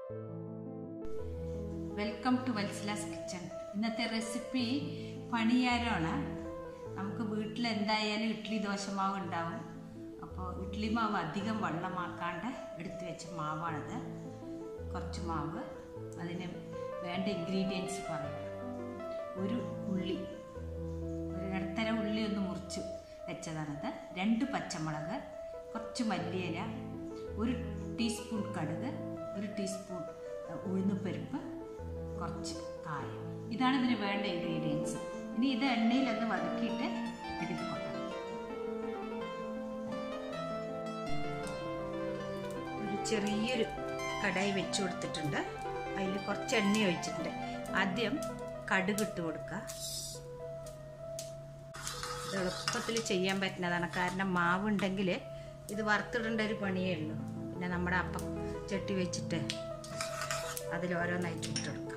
welcome to Vatsala's kitchen ഇന്നത്തെ recipe പണിയാരമാണ് നമുക്ക് വീട്ടിൽ എന്തായാലും ഇഡ്ഡലി ദോശമാവ് ഉണ്ടാവും അപ്പോൾ ഇഡ്ഡലി മാവ് അധികം വെള്ളമാക്കാണ്ട് എടുത്തു വെച്ച മാവാണിത് കുറച്ച് മാവ് അതിന് വേണ്ട ഇൻഗ്രീഡിയൻസ് പറയാം ഒരു ഉള്ളി ഒരു ഇടത്തര ഉള്ളി ഒന്ന് മുറിച്ച് വെച്ചതാണിത് രണ്ട് പച്ചമുളക് കുറച്ച് മല്ലിയില ഒരു ടീസ്പൂൺ കടുക് ഒരു ടീസ്പൂൺ ഉഴുന്നുപരിപ്പ് കുറച്ച് കായം ഇതാണ് ഇതിന് വേണ്ട ഇൻഗ്രീഡിയൻസ് ഇനി ഇത് എണ്ണയിലൊന്ന് വതക്കിയിട്ട് ഇതിൽ കൊണ്ടുവരാം ഒരു ചെറിയൊരു കടായി വെച്ച് കൊടുത്തിട്ടുണ്ട് അതിൽ കുറച്ച് എണ്ണ ഒഴിച്ചിട്ടുണ്ട് ആദ്യം കടുക് ഇട്ട് കൊടുക്കുക ഇത് എളുപ്പത്തിൽ ചെയ്യാൻ പറ്റുന്നതാണ് കാരണം മാവുണ്ടെങ്കിൽ ഇത് വറുത്തിടേണ്ട ഒരു പണിയേ ഉള്ളൂ പിന്നെ നമ്മുടെ അപ്പം ചട്ടി വെച്ചിട്ട് അതിൽ ഓരോന്നായിട്ട് ഇട്ടെടുക്കാം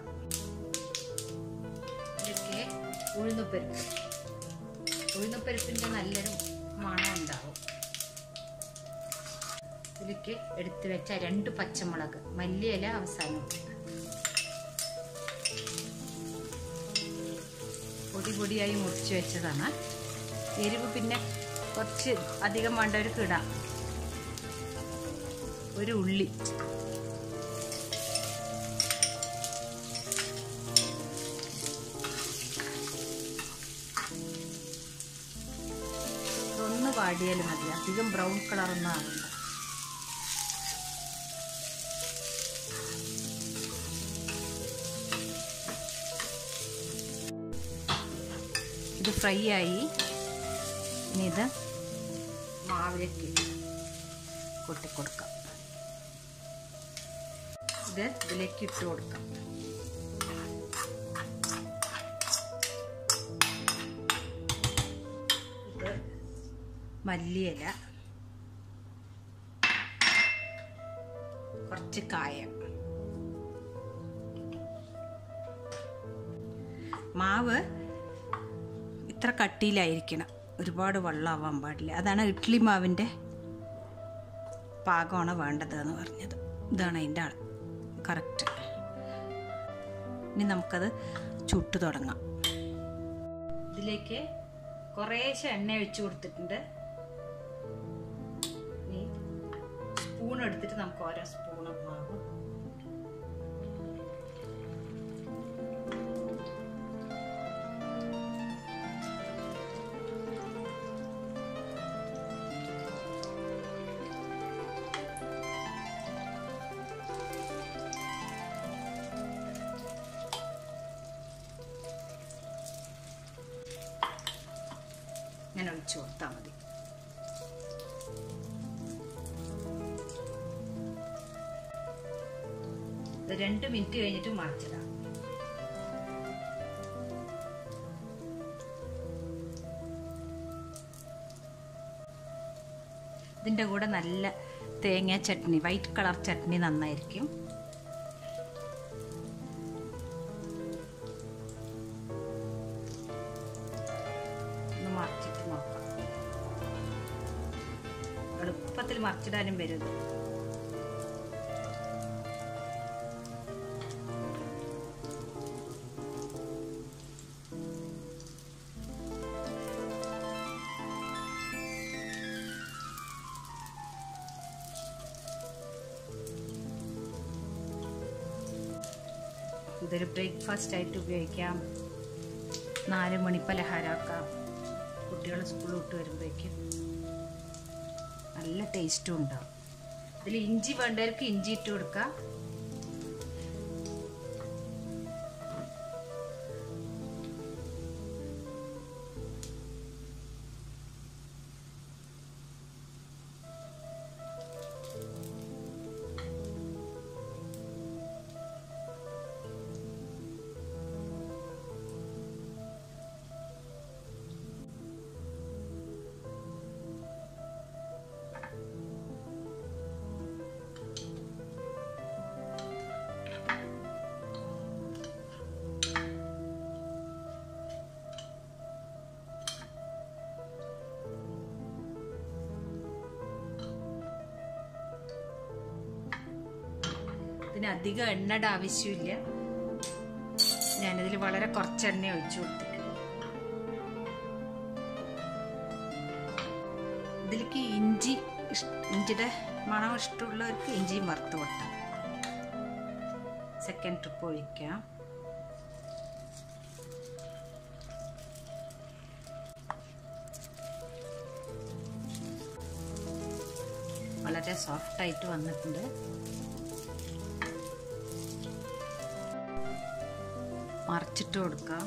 ഇതൊക്കെ ഉഴുന്നുപ്പരിപ്പ് ഉഴുന്നുപ്പരിപ്പിൻ്റെ നല്ലൊരു മണം ഉണ്ടാവും ഇതിലേക്ക് എടുത്തു വെച്ച രണ്ട് പച്ചമുളക് മല്ലിയില അവസാനം പൊടി പൊടിയായി മുറിച്ച് വെച്ചതാണ് എരിവ് പിന്നെ കുറച്ച് അധികം വേണ്ടവർക്ക് ഇടാം ഒരു ഉള്ളി ഒന്ന് വാടിയാലും മതി അധികം ബ്രൗൺ കളറൊന്നും ആവില്ല ഇത് ഫ്രൈ ആയി ഇനി ഇത് മാവിലേക്ക് കൊട്ടിക്കൊടുക്കാം ഇത് ഇതിലേക്ക് ഇട്ട് കൊടുക്കാം ഇത് മല്ലിയില കുറച്ച് കായം മാവ് ഇത്ര കട്ടിയിലായിരിക്കണം ഒരുപാട് വെള്ളമാവാൻ പാടില്ല അതാണ് ഇഡ്ഡലി മാവിൻ്റെ പാകമാണ് വേണ്ടത് എന്ന് പറഞ്ഞത് ഇതാണ് അതിൻ്റെ ആൾ കറക്റ്റ് ഇനി നമുക്കത് ചുട്ടു തുടങ്ങാം ഇതിലേക്ക് കുറേശ്ശെ എണ്ണ ഒഴിച്ചു കൊടുത്തിട്ടുണ്ട് ഇനി സ്പൂൺ എടുത്തിട്ട് നമുക്ക് ഓരോ സ്പൂണ് മാവ് ഇങ്ങനെ ഒഴിച്ചു കൊടുത്താൽ മതി രണ്ട് മിനിറ്റ് കഴിഞ്ഞിട്ട് മറിച്ചിടാം ഇതിൻ്റെ കൂടെ നല്ല തേങ്ങ ചട്നി വൈറ്റ് കളർ ചട്നി നന്നായിരിക്കും ഒന്ന് മറിച്ചിട്ട് നോക്കാം എളുപ്പത്തിൽ മറിച്ചിടാനും വരും ഇതൊരു ബ്രേക്ക്ഫാസ്റ്റ് ആയിട്ട് ഉപയോഗിക്കാം നാല് മണി പലഹാരമാക്കാം കുട്ടികൾ സ്കൂളിൽ വിട്ട് വരുമ്പോഴേക്കും നല്ല ടേസ്റ്റും ഉണ്ടാവും ഇതിൽ ഇഞ്ചി വേണ്ടവർക്ക് ഇഞ്ചി ഇട്ട് കൊടുക്കാം ഇതിന് അധികം എണ്ണയുടെ ആവശ്യമില്ല ഞാനിതിൽ വളരെ കുറച്ച് എണ്ണ ഒഴിച്ചു കൊടുത്തിട്ടുണ്ട് ഇതിലേക്ക് ഇഞ്ചി ഇഷ്- ഇഞ്ചിയുടെ മണം ഇഷ്ടമുള്ളവർക്ക് ഇഞ്ചിയും വറുത്ത് കൊട്ടാം സെക്കൻഡ് ട്രിപ്പ് ഒഴിക്കാം വളരെ സോഫ്റ്റ് ആയിട്ട് വന്നിട്ടുണ്ട് മറിച്ചിട്ട് കൊടുക്കാം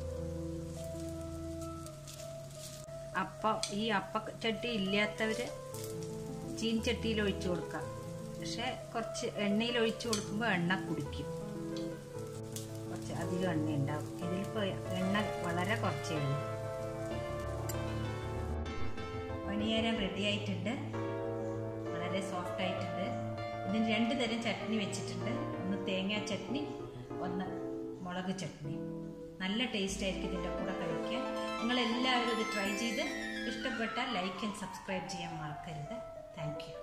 അപ്പം ഈ അപ്പച്ചട്ടി ഇല്ലാത്തവർ ചീൻചട്ടിയിൽ ഒഴിച്ചു കൊടുക്കാം പക്ഷെ കുറച്ച് എണ്ണയിൽ ഒഴിച്ചു കൊടുക്കുമ്പോൾ എണ്ണ കുടിക്കും കുറച്ച് അധികം എണ്ണ ഉണ്ടാവും ഇതിലിപ്പോൾ എണ്ണ വളരെ കുറച്ചേ ഉള്ളൂ പണിയാരം റെഡി ആയിട്ടുണ്ട് വളരെ സോഫ്റ്റ് ആയിട്ടുണ്ട് ഇതിന് രണ്ട് തരം ചട്നി വെച്ചിട്ടുണ്ട് ഒന്ന് തേങ്ങാ ചട്നി ഒന്ന് മുളക് ചട്നി നല്ല ടേസ്റ്റ് ആയിരിക്കും ഇതിൻ്റെ കൂടെ കഴിക്കാൻ നിങ്ങൾ എല്ലാവരും ഇത് ട്രൈ ചെയ്ത് ഇഷ്ടപ്പെട്ടാൽ ലൈക്ക് ആൻഡ് സബ്സ്ക്രൈബ് ചെയ്യാൻ മറക്കരുത് താങ്ക് യു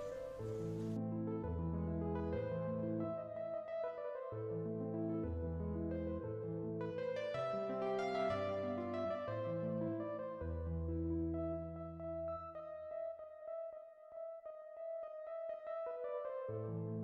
thank you